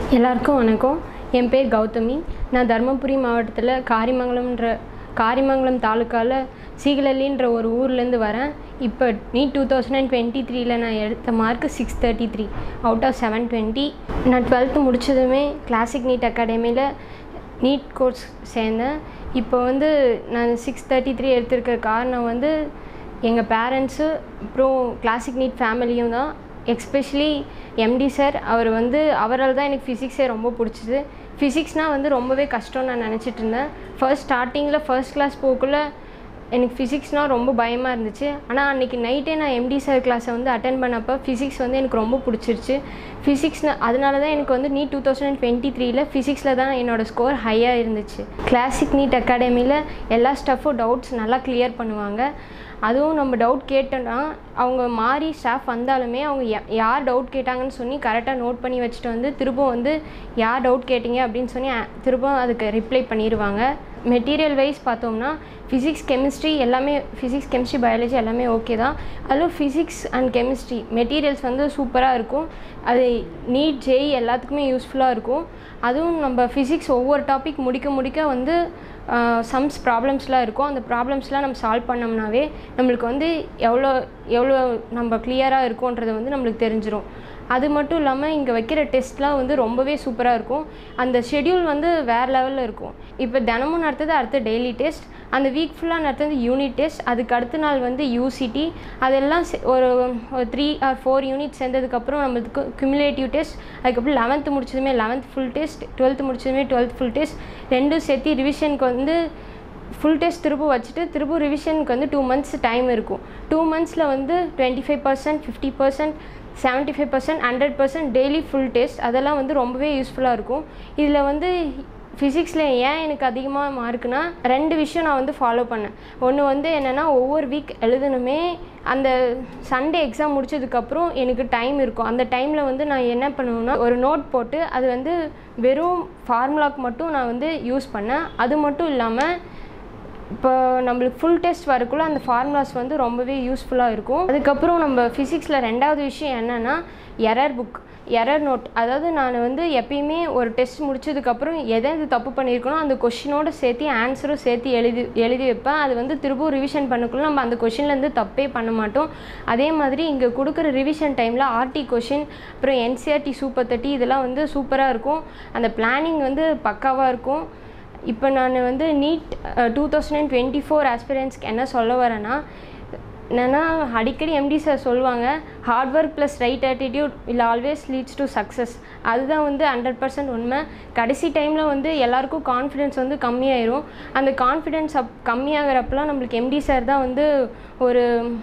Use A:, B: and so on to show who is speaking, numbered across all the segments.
A: எல்லாருக்கும் வணக்கம் என் பேர் கௌதமி நான் தருமபுரி மாவட்டத்தில் காரிமங்கலம்ன்ற காரிமங்கலம் தாலுக்காவில் சீகலல்லின்ற ஒரு ஊர்லேருந்து வரேன் இப்போ NEET two thousand and twenty த்ரீல நான் எடுத்த mark six thirty three out of seven twenty நான் டுவெல்த்து முடிச்சதுமே கிளாசிக் நீட் அகாடமியில் நீட் கோர்ஸ் சேர்ந்தேன் இப்போ வந்து நான் சிக்ஸ் தேர்ட்டி த்ரீ எடுத்திருக்க காரணம் வந்து எங்கள் பேரண்ட்ஸு அப்புறம் கிளாசிக் நீட் ஃபேமிலியும் தான் எக்ஸ்பெஷலி எம்டி சார் அவர் வந்து அவரால் தான் எனக்கு ஃபிசிக்ஸே ரொம்ப பிடிச்சிது ஃபிசிக்ஸ்னால் வந்து ரொம்பவே கஷ்டம்னு நான் நினச்சிட்டு இருந்தேன் ஃபர்ஸ்ட் ஸ்டார்டிங்கில் ஃபர்ஸ்ட் கிளாஸ் போகக்குள்ள எனக்கு ஃபிசிக்ஸ்னால் ரொம்ப பயமாக இருந்துச்சு ஆனால் அன்றைக்கி நைட்டே நான் எம்டி சார் கிளாஸை வந்து அட்டன் பண்ணப்போ ஃபிசிக்ஸ் வந்து எனக்கு ரொம்ப பிடிச்சிருச்சு ஃபிசிக்ஸ்னு அதனால தான் எனக்கு வந்து NEET two thousand and twenty த்ரீல ஃபிசிக்ஸில் தான் என்னோடய ஸ்கோர் ஹையாக இருந்துச்சு கிளாசிக் நீட் அகாடமியில் எல்லா ஸ்டஃப்பும் டவுட்ஸ் நல்லா கிளியர் பண்ணுவாங்க அதுவும் நம்ம டவுட் கேட்டோன்னா அவங்க மாறி ஸ்டாஃப் வந்தாலுமே அவங்க யா- யார் டவுட் கேட்டாங்கன்னு சொல்லி கரெக்டாக நோட் பண்ணி வச்சுட்டு வந்து திரும்ப வந்து யார் டவுட் கேட்டிங்க அப்படின்னு சொல்லி அ- திரும்ப அதுக்கு ரிப்ளை பண்ணிடுவாங்க மெட்டீரியல் வைஸ் பார்த்தோம்னா ஃபிசிக்ஸ் கெமிஸ்ட்ரி எல்லாமே ஃபிசிக்ஸ் கெமிஸ்ட்ரி பயாலஜி எல்லாமே ஓகே தான் அதிலும் ஃபிசிக்ஸ் அண்ட் கெமிஸ்ட்ரி மெட்டீரியல்ஸ் வந்து சூப்பராக இருக்கும் அது நீட் ஜெய் எல்லாத்துக்குமே யூஸ்ஃபுல்லாக இருக்கும் அதுவும் நம்ம ஃபிசிக்ஸ் ஒவ்வொரு டாபிக் முடிக்க முடிக்க வந்து சம்ஸ் ப்ராப்ளம்ஸ்லாம் இருக்கும் அந்த ப்ராப்ளம்ஸ்லாம் நம்ம சால்வ் பண்ணோம்னாவே நம்மளுக்கு வந்து எவ்வளோ எவ்வளோ நம்ம கிளியராக இருக்கோன்றது வந்து நம்மளுக்கு தெரிஞ்சிரும் அது மட்டும் இல்லாமல் இங்கே வைக்கிற டெஸ்ட்லாம் வந்து ரொம்பவே சூப்பராக இருக்கும் அந்த ஷெட்யூல் வந்து வேறு லெவலில் இருக்கும் இப்போ தினமும் நடத்துறது அடுத்த டெய்லி டெஸ்ட் அந்த வீக் ஃபுல்லாக நடத்துறது யூனிட் டெஸ்ட் அதுக்கு அடுத்த நாள் வந்து யூசிடி அதெல்லாம் சே- ஒரு த்ரீ ஆர் ஃபோர் யூனிட் சேர்ந்ததுக்கப்புறம் நம்மளுக்கு குமுலேட்டிவ் டெஸ்ட் அதுக்கப்புறம் லெவன்த்து முடிச்சதுமே லெவன்த் ஃபுல் டெஸ்ட் டுவெல்த்து முடிச்சதுமே டுவெல்த் ஃபுல் டெஸ்ட் ரெண்டும் சேர்த்து ரிவிஷனுக்கு வந்து ஃபுல் டெஸ்ட் திரும்ப வச்சுட்டு திரும்ப ரிவிஷனுக்கு வந்து டூ மந்த்ஸ் டைம் இருக்கும் டூ மந்த்ஸில் வந்து twenty five percent fifty percent seventy five percent hundred percent daily full test அதெல்லாம் வந்து ரொம்பவே யூஸ்ஃபுல்லாக இருக்கும் இதில் வந்து ஃபிசிக்ஸில் ஏன் எனக்கு அதிகமாக மார்க்குனா ரெண்டு விஷயம் நான் வந்து ஃபாலோ பண்ணேன் ஒன்று வந்து என்னென்னா ஒவ்வொரு வீக் எழுதணுமே அந்த சண்டே எக்ஸாம் முடிச்சதுக்கப்புறம் எனக்கு டைம் இருக்கும் அந்த டைமில் வந்து நான் என்ன பண்ணுவேன்னா ஒரு நோட் போட்டு அது வந்து வெறும் ஃபார்முலாக்கு மட்டும் நான் வந்து யூஸ் பண்ணேன் அது மட்டும் இல்லாமல் இப்போ நம்மளுக்கு ஃபுல் டெஸ்ட் வரக்குள்ள அந்த ஃபார்முலாஸ் வந்து ரொம்பவே யூஸ்ஃபுல்லாக இருக்கும் அதுக்கப்புறம் நம்ம ஃபிசிக்ஸில் ரெண்டாவது விஷயம் என்னென்னா எரர் புக் எரர் நோட் அதாவது நான் வந்து எப்பயுமே ஒரு டெஸ்ட் முடிச்சதுக்கப்புறம் எதை எது தப்பு பண்ணியிருக்கணும் அந்த கொஷினோட சேர்த்து ஆன்சரும் சேர்த்து எழுதி எழுதி வைப்பேன் அது வந்து திரும்பவும் ரிவிஷன் பண்ணக்குள்ள நம்ம அந்த கொஷின்லேருந்து தப்பே பண்ண மாட்டோம் அதே மாதிரி இங்கே கொடுக்குற ரிவிஷன் டைமில் ஆர்டி கொஷின் அப்புறம் என்சிஆர்டி சூப்பர் தேர்ட்டி இதெல்லாம் வந்து சூப்பராக இருக்கும் அந்த பிளானிங் வந்து பக்காவாக இருக்கும் இப்போ நான் வந்து NEET two thousand and twenty four ஆஸ்பிரன்ஸ்க்கு என்ன சொல்ல வரேன்னா என்னென்னா அடிக்கடி எம்டி சார் சொல்லுவாங்க hard work plus right attitude will always leads to success அதுதான் வந்து ஹண்ட்ரட் பர்சன்ட் உண்மை கடைசி டைமில் வந்து எல்லாருக்கும் கான்ஃபிடென்ஸ் வந்து கம்மியாயிரும் அந்த கான்ஃபிடென்ஸ் அப் கம்மியாகிறப்பெல்லாம் நம்மளுக்கு எம்டி சார் தான் வந்து ஒரு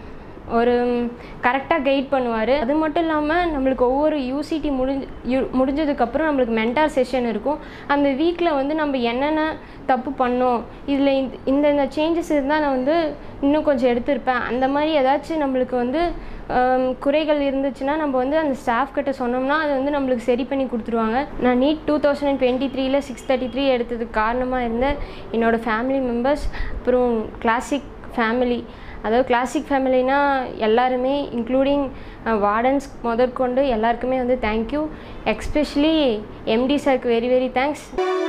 A: ஒரு கரெக்டாக கைட் பண்ணுவார் அது மட்டும் இல்லாமல் நம்மளுக்கு ஒவ்வொரு யூசிடி முடிஞ்சு யூ முடிஞ்சதுக்கப்புறம் நம்மளுக்கு மென்டார் செஷன் இருக்கும் அந்த வீக்கில் வந்து நம்ம என்னென்ன தப்பு பண்ணோம் இதில் இந்த இந்த இந்த சேஞ்சஸ் இருந்தால் நான் வந்து இன்னும் கொஞ்சம் எடுத்திருப்பேன் அந்த மாதிரி ஏதாச்சும் நம்மளுக்கு வந்து ஆம், குறைகள் இருந்துச்சுன்னா நம்ம வந்து அந்த ஸ்டாஃப் கிட்ட சொன்னோம்னா அது வந்து நம்மளுக்கு சரி பண்ணி கொடுத்துருவாங்க நான் NEET two thousand and twenty த்ரீல சிக்ஸ் தேர்ட்டி த்ரீ எடுத்ததுக்கு காரணமாக இருந்த என்னோடய ஃபேமிலி மெம்பர்ஸ் அப்புறம் கிளாசிக் ஃபேமிலி அதாவது கிளாசிக் ஃபேமிலினா எல்லாருமே இன்க்ளூடிங் வார்டன்ஸ் முதற்கொண்டு எல்லாருக்குமே வந்து தேங்க்யூ எக்ஸ்பெஷலி எம்டி சாருக்கு வெரி வெரி தேங்க்ஸ்